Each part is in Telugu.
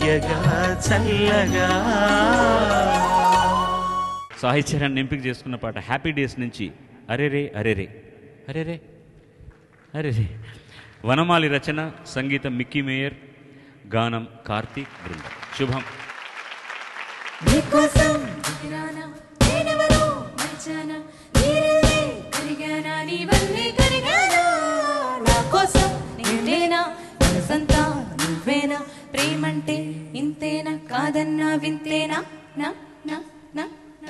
తీయగా చల్లగా సాహిత్యాన్ని ఎంపిక చేసుకున్న పాట హ్యాపీ డేస్ నుంచి అరెరే అరెరే అరెరే అరెరే వనమాలి రచన సంగీతం మిక్కీ మేయర్ గానం కార్తీక్ బృందం శుభం నీకోసం దిగిరానా నేనెవరో మరిచానా నీరిల్లే కరిగానా నీ వల్లే కరిగానా నా కోసం నేనేనా మనసంతా నువ్వేనా ప్రేమంటే ఇంతేనా కాదన్నా వింతేనా నా నా నా నా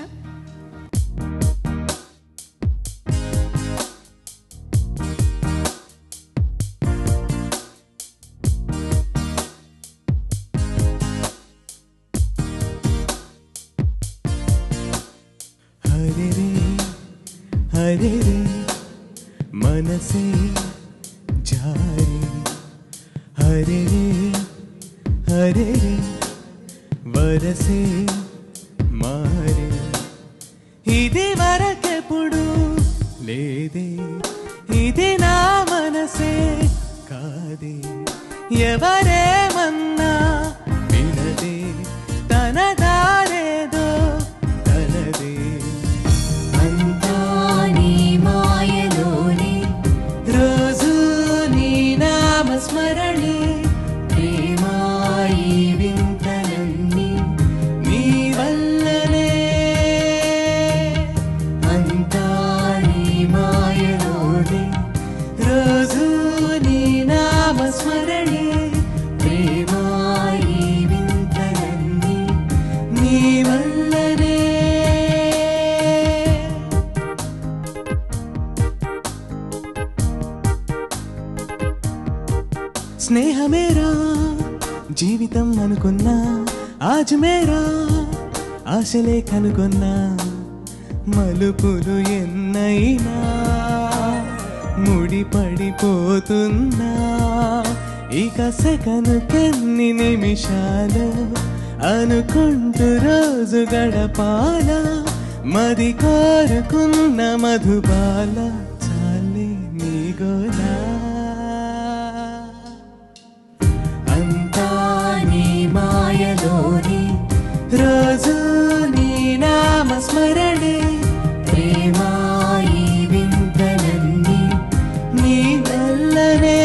హరే రే హరే రే మనసే జారే హరే రే హరే రే వరసే మారే ఇది వరకెప్పుడు లేదే ఇది నా మనసే కాదే ఎవరేమన్నా వినదే తన దారేదో తనదే అంతా నీ మాయలోనే రోజు నీ నామస్మరణే ప్రేమాయి వింతలన్నీ నీ వల్లనే అంతా నీ మాయలోనే రోజు నీ నామస్మరణే ప్రేమాయి వింతలన్నీ నీ వల్లనే స్నేహమేరా జీవితం అనుకున్నా ఆజ్ మేరా ఆశలే కనుగొన్నా మలుపులు ఎన్నైనా ముడి పడిపోతున్నా ఇక సెకను కన్ని నిమిషాలు అనుకుంటూ రోజు గడపాల మది కోరుకున్న మధుబాల చాలే నీ గోలా అంతా నీ మాయలోని రోజు నీ నామస్మరణే ప్రేమాయి వింతలన్నీ నీ వల్లనే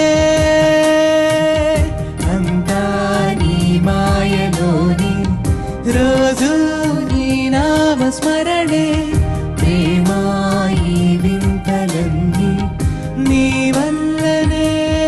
అంతా నీ మాయలోని రోజు నీ నామస్మరణే ప్రేమాయి వింతలన్నీ నీ వల్లనే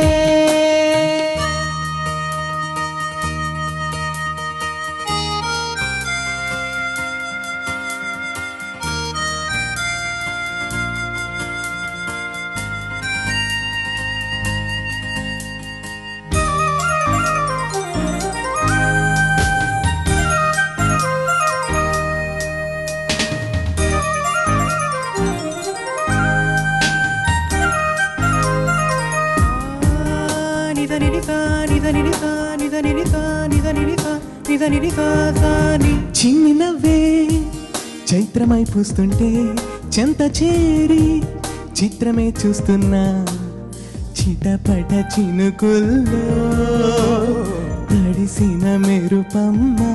చిన్ని నవ్వే చైత్రమై పూస్తుంటే చెంత చేరి చిత్రమే చూస్తున్నా చిటపట చినుకుల్లో తడిసిన మెరుపమ్మా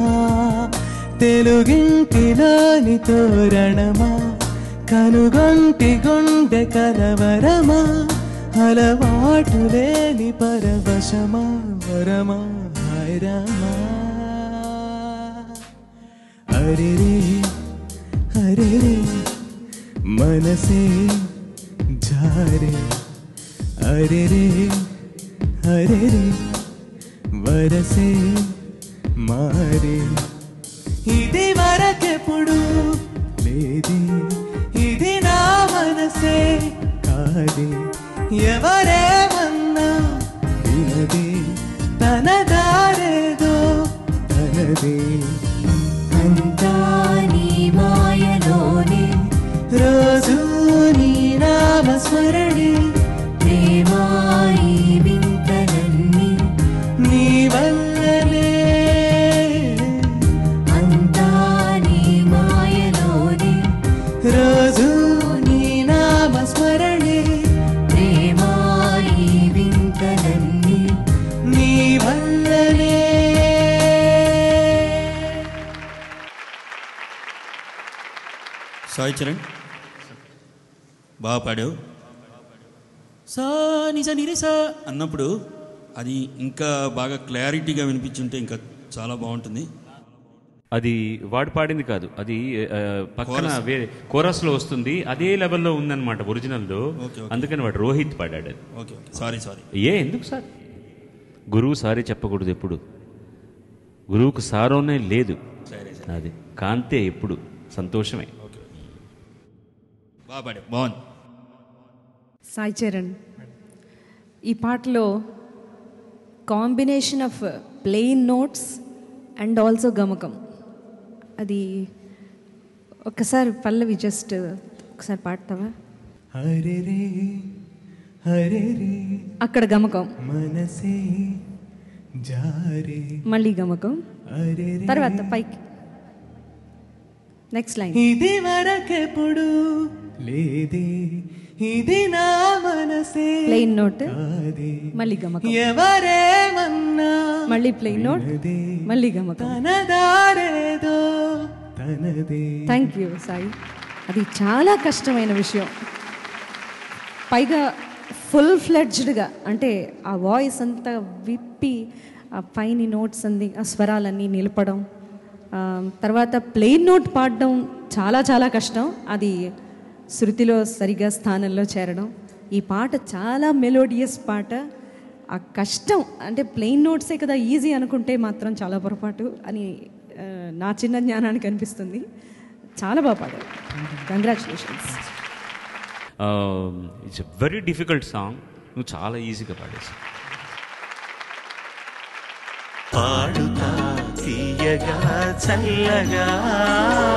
తెలుగింటిలోని తోరణమా కనుగొంటి గుండె కలవరమా అలవాటు లేని పరవశమా వరమా హైరమా అరే రే అరే రే మనసే జారే అరే రే అరే రే వరసే మారే ఇది వరకెప్పుడు లేది ఇది నా మనసే కాదే ఎవరేమన్నా వినదే తన దారేదో తనదే అంతా నీ మాయలోనే రోజు నీ నామస్మరణే ప్రేమాయి వింతలన్నీ నీ వల్లనే అంతా నీ మాయలోనే రోజు నీ నామస్మరణే ప్రేమాయి వింతలన్నీ నీ వల్లనే సాయి చరణ్ బాగా పాడావు సా నిజ నిరిస అన్నప్పుడు అది ఇంకా బాగా క్లారిటీగా వినిపించుంటే ఇంకా చాలా బాగుంటుంది అది వాడు పాడింది కాదు అది ఆ, పక్కన Chorus. వేరే కోరస్లో వస్తుంది అదే లెవెల్లో ఉందన్నమాట ఒరిజినల్లో ఓకే, ఓకే. అందుకని వాడు రోహిత్ పాడాడు అది ఓకే ఓకే సారీ సారీ ఏ ఎందుకు సార్ గురువు సారీ చెప్పకూడదు ఎప్పుడు గురువుకు సారోనే లేదు సరే సరే అది కాంతే ఎప్పుడు సంతోషమే ఓకే బాగా పాడావు బాగుంది సాయి చరణ్ ఈ పాటలో combination of plain notes and also గమకం అది ఒక్కసారి పల్లవి జస్ట్ ఒకసారి పాడతావా హరే రే హరే రే అక్కడ గమకం మనసే జారే మళ్ళీ గమకం హరే రే తర్వాత పైకి నెక్స్ట్ లైన్ ఇది వరకెప్పుడు లేదే ఇది నా మనసే ప్లెయిన్ నోట్ కాదే మళ్ళీ గమకం ఎవరేమన్నా మళ్ళీ ప్లెయిన్ నోట్ వినదే. మళ్ళీ గమకం తన దారేదో తనదే థ్యాంక్ యూ సాయి అది చాలా కష్టమైన విషయం పైగా ఫుల్ ఫ్లెడ్జ్డ్గా అంటే ఆ వాయిస్ అంతా విప్పి ఆ పైని నోట్స్ అంది ఆ స్వరాలన్నీ నిలపడం ఆ, తర్వాత ప్లెయిన్ నోట్ పాడడం చాలా చాలా కష్టం అది శృతిలో సరిగా స్థానంలో చేరడం ఈ పాట చాలా మెలోడియస్ పాట ఆ కష్టం అంటే ప్లెయిన్ నోట్సే కదా ఈజీ అనుకుంటే మాత్రం చాలా పొరపాటు అని ఆ, నా చిన్న జ్ఞానానికి అనిపిస్తుంది చాలా బాగా పాడారు congratulations it's very difficult song నువ్వు చాలా ఈజీగా పాడేసి పాడుతా తీయగా చల్లగా